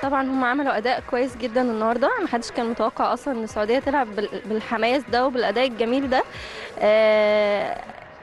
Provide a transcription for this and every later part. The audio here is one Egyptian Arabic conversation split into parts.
طبعا هم عملوا اداء كويس جدا النهارده ما حدش كان متوقع اصلا ان السعوديه تلعب بال- بالحماس ده وبالاداء الجميل ده آه،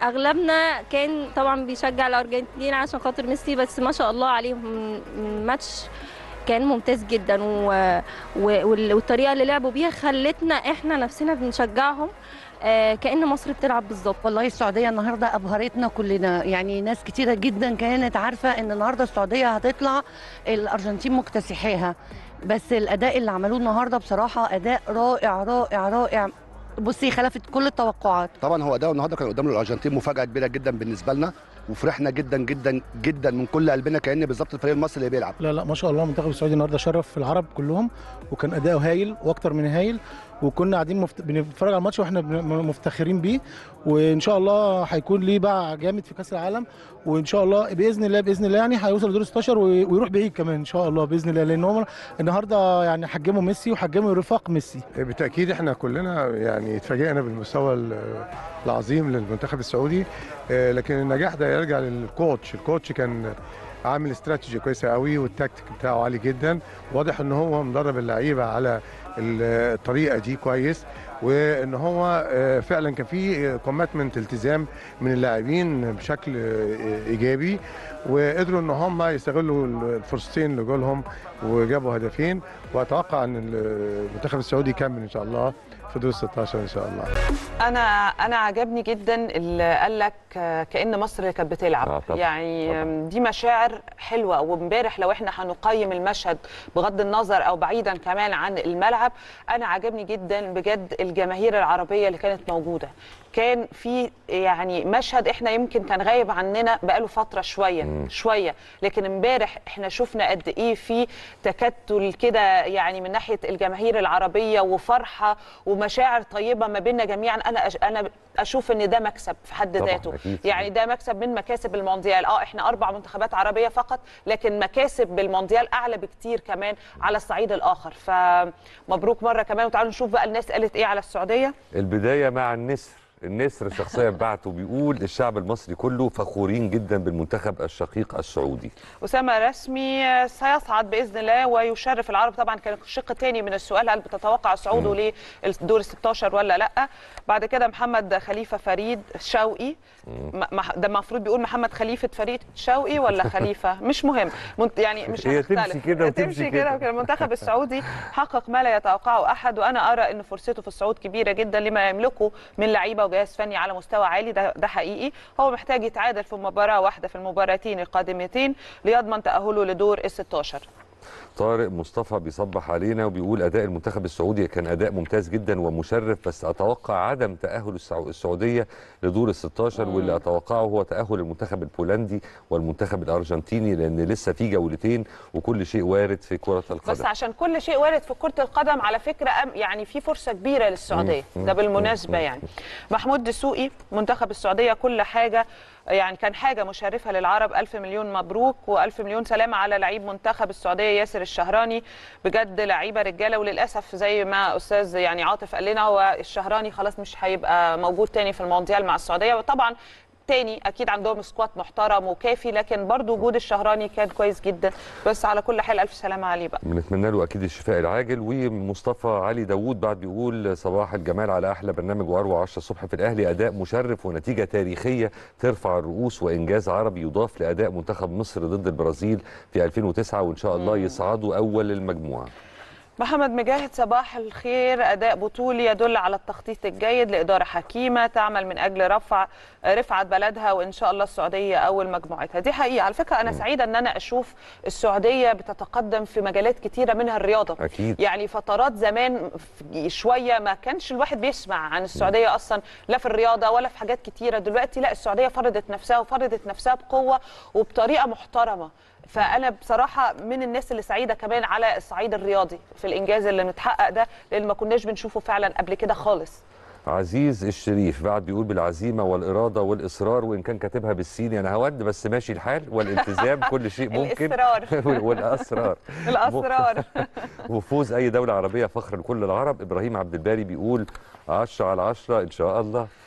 اغلبنا كان طبعا بيشجع الارجنتين عشان خاطر ميسي بس ما شاء الله عليهم الماتش كان ممتاز جدا و... و... وال- والطريقه اللي لعبوا بيها خلتنا احنا نفسنا بنشجعهم آه، كأن مصر بتلعب بالظبط والله السعودية النهاردة أبهرتنا كلنا يعني ناس كتيرة جدا كانت عارفة إن النهاردة السعودية هتطلع الأرجنتين مكتسحاها بس الأداء اللي عملوه النهاردة بصراحة أداء رائع رائع رائع بصي خلفت كل التوقعات طبعا هو اداؤه النهارده كان قدام الارجنتين مفاجاه كبيره جدا بالنسبه لنا وفرحنا جدا جدا جدا من كل قلبنا كان بالظبط الفريق المصري اللي بيلعب لا لا ما شاء الله المنتخب السعودي النهارده شرف العرب كلهم وكان اداؤه هايل واكتر من هايل وكنا قاعدين مفت... بنتفرج على الماتش واحنا بن- مفتخرين بيه وان شاء الله هيكون ليه باع جامد في كاس العالم وان شاء الله باذن الله باذن الله يعني هيوصل لدور 16 وي- ويروح بعيد كمان ان شاء الله باذن الله لان هم النهارده يعني حجموا ميسي وحجموا رفاق ميسي بالتاكيد احنا كلنا يعني اتفاجئنا بالمستوى ال- العظيم للمنتخب السعودي آه، لكن النجاح ده يرجع للكوتش الكوتش كان عامل استراتيجي كويسه قوي والتكتيك بتاعه عالي جدا واضح ان هو مدرب اللعيبه على ال- الطريقه دي كويس وان هو آه، فعلا كان في كوميتمنت التزام من اللاعبين بشكل آه، ايجابي وقدروا ان هم يستغلوا الفرصتين اللي جولهم وجابوا هدفين واتوقع ان المنتخب السعودي يكمل ان شاء الله في دور 16 ان شاء الله انا انا عجبني جدا اللي قال لك آه، كان مصر اللي كانت بتلعب آه، طبعاً، يعني طبعاً. آم، دي مشاعر حلوه وامبارح لو احنا هنقيم المشهد بغض النظر او بعيدا كمان عن الملعب انا عجبني جدا بجد الجماهير العربيه اللي كانت موجوده كان في يعني مشهد احنا يمكن كان غايب عننا بقاله فتره شويه شويه لكن امبارح احنا شفنا قد ايه في تكتل كده يعني من ناحيه الجماهير العربيه وفرحه ومشاعر طيبه ما بيننا جميعا انا أش انا اشوف ان ده مكسب في حد طبعاً، ذاته أكيد. يعني ده مكسب من مكاسب المونديال اه احنا اربع منتخبات عربيه فقط لكن مكاسب بالمونديال اعلى بكتير كمان على الصعيد الاخر فمبروك مره كمان وتعالوا نشوف بقى الناس قالت ايه على السعوديه البدايه مع النسر النسر شخصيا بعته بيقول الشعب المصري كله فخورين جدا بالمنتخب الشقيق السعودي أسامة رسمي سيصعد بإذن الله ويشرف العرب طبعا كان الشق الثاني من السؤال هل بتتوقع صعوده للدور ال 16 ولا لا بعد كده محمد خليفة فريد شوقي م- مح- ده المفروض بيقول محمد خليفة فريد شوقي ولا خليفة مش مهم منت- يعني مش هي هتختلف تمشي كده وتمشي تمشي كده. كده وكده المنتخب السعودي حقق ما لا يتوقعه أحد وأنا أرى أن فرصته في الصعود كبيرة جدا لما يملكه من لعيبة وجهاز فني على مستوى عالي ده, ده حقيقي هو محتاج يتعادل في مباراة واحدة في المباراتين القادمتين ليضمن تأهله لدور ال 16 طارق مصطفى بيصبح علينا وبيقول اداء المنتخب السعودي كان اداء ممتاز جدا ومشرف بس اتوقع عدم تاهل السعو- السعوديه لدور ال 16 واللي اتوقعه هو تاهل المنتخب البولندي والمنتخب الارجنتيني لان لسه في جولتين وكل شيء وارد في كره بس القدم عشان كل شيء وارد في كرة القدم على فكرة أم- يعني في فرصة كبيرة للسعودية مم. ده بالمناسبة يعني محمود دسوقي منتخب السعودية كل حاجة يعني كان حاجة مشرفة للعرب ألف مليون مبروك وألف مليون سلامة على لعيب منتخب السعودية ياسر الشهراني بجد لعيبة رجالة وللأسف زي ما أستاذ يعني عاطف قال لنا هو الشهراني خلاص مش هيبقى موجود تاني في المونديال مع السعودية وطبعا تاني اكيد عندهم سكواد محترم وكافي لكن برضو وجود الشهراني كان كويس جدا بس على كل حال الف سلامه عليه بقى بنتمنى له اكيد الشفاء العاجل ومصطفى علي داوود بعد بيقول صباح الجمال على احلى برنامج واروع 10 الصبح في الاهلي اداء مشرف ونتيجه تاريخيه ترفع الرؤوس وانجاز عربي يضاف لاداء منتخب مصر ضد البرازيل في 2009 وان شاء الله يصعدوا اول المجموعه محمد مجاهد صباح الخير اداء بطولي يدل على التخطيط الجيد لاداره حكيمه تعمل من اجل رفع رفعه بلدها وان شاء الله السعوديه اول مجموعتها دي حقيقه على فكره انا سعيده ان انا اشوف السعوديه بتتقدم في مجالات كتيره منها الرياضه أكيد. يعني فترات زمان في- شويه ما كانش الواحد بيسمع عن السعوديه اصلا لا في الرياضه ولا في حاجات كتيره دلوقتي لا السعوديه فرضت نفسها وفرضت نفسها بقوه وبطريقه محترمه فانا بصراحه من الناس اللي سعيده كمان على الصعيد الرياضي في الانجاز اللي متحقق ده لان ما كناش بنشوفه فعلا قبل كده خالص عزيز الشريف بعد بيقول بالعزيمه والاراده والاصرار وان كان كاتبها بالسين انا هود بس ماشي الحال والالتزام كل شيء ممكن الإصرار. والاسرار الاسرار وفوز اي دوله عربيه فخر لكل العرب ابراهيم عبد الباري بيقول 10 على 10 ان شاء الله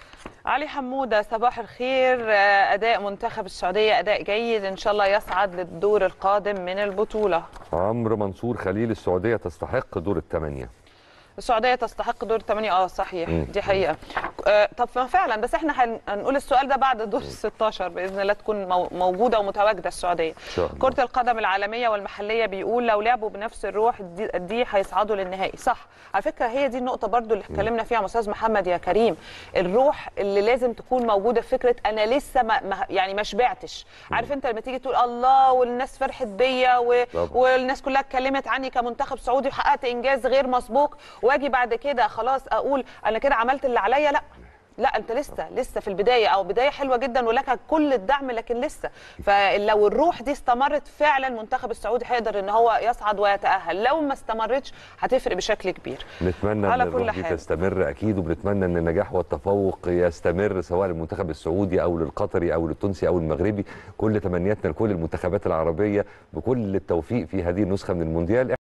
علي حموده صباح الخير آه، اداء منتخب السعوديه اداء جيد ان شاء الله يصعد للدور القادم من البطوله عمرو منصور خليل السعوديه تستحق دور الثمانيه السعوديه تستحق دور الثمانيه اه صحيح مم. دي حقيقه آه، طب ما فعلا بس احنا هن- هنقول السؤال ده بعد دور ال 16 باذن الله تكون مو- موجوده ومتواجده السعوديه ان شاء الله كرة القدم العالمية والمحلية بيقول لو لعبوا بنفس الروح دي, دي هيصعدوا للنهائي صح على فكرة هي دي النقطة برضو اللي اتكلمنا فيها مع أستاذ محمد يا كريم الروح اللي لازم تكون موجودة في فكرة أنا لسه ما ما يعني ما شبعتش عارف أنت لما تيجي تقول الله والناس فرحت بيا و... طبعا. والناس كلها اتكلمت عني كمنتخب سعودي وحققت إنجاز غير مسبوق واجي بعد كده خلاص أقول أنا كده عملت اللي عليا لا لا انت لسه لسه في البدايه او بدايه حلوه جدا ولك كل الدعم لكن لسه فلو الروح دي استمرت فعلا المنتخب السعودي هيقدر ان هو يصعد ويتاهل لو ما استمرتش هتفرق بشكل كبير نتمنى ان على كل الروح دي حال. تستمر اكيد وبنتمنى ان النجاح والتفوق يستمر سواء للمنتخب السعودي او للقطري او للتونسي او المغربي كل تمنياتنا لكل المنتخبات العربيه بكل التوفيق في هذه النسخه من المونديال